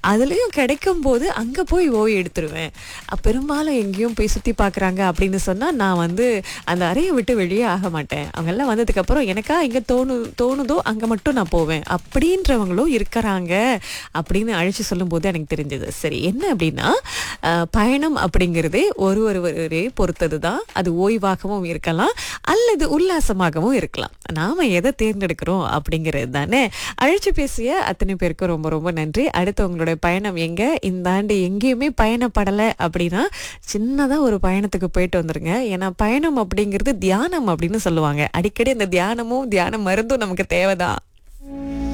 அதுலயும் கிடைக்கும் போது அங்க போய் ஓய்வு எடுத்துருவேன் அஹ் பெரும்பாலும் எங்கேயும் போய் சுத்தி பார்க்கறாங்க அப்படின்னு சொன்னா நான் வந்து அந்த அறையை விட்டு வெளியே ஆக மாட்டேன் அவங்க எல்லாம் வந்ததுக்கு அப்புறம் எனக்கா இங்க தோணு தோணுதோ அங்க மட்டும் நான் போவேன் அப்படின்றவங்களும் இருக்கிறாங்க அப்படின்னு அழைச்சு சொல்லும் போது எனக்கு தெரிஞ்சது சரி என்ன அப்படின்னா அஹ், பயணம் அப்படிங்கிறதே ஒரு ஒருவரே பொறுத்தது தான் அது ஓய்வாகவும் இருக்கலாம் அல்லது உல்லாசமாகவும் இருக்கலாம் நாம எதை தேர்ந்தெடுக்கிறோம் அப்படிங்கிறது தானே அழைச்சு பேசிய அத்தனை பேருக்கும் ரொம்ப ரொம்ப நன்றி அடுத்து உங்களுடைய பயணம் எங்க இந்த ஆண்டு எங்கேயுமே பயணப்படலை அப்படின்னா சின்னதா ஒரு பயணத்துக்கு போயிட்டு வந்துருங்க ஏன்னா பயணம் அப்படிங்கிறது தியானம் அப்படின்னு சொல்லுவாங்க அடிக்கடி அந்த தியானமும் தியான மருந்தும் நமக்கு தேவைதான்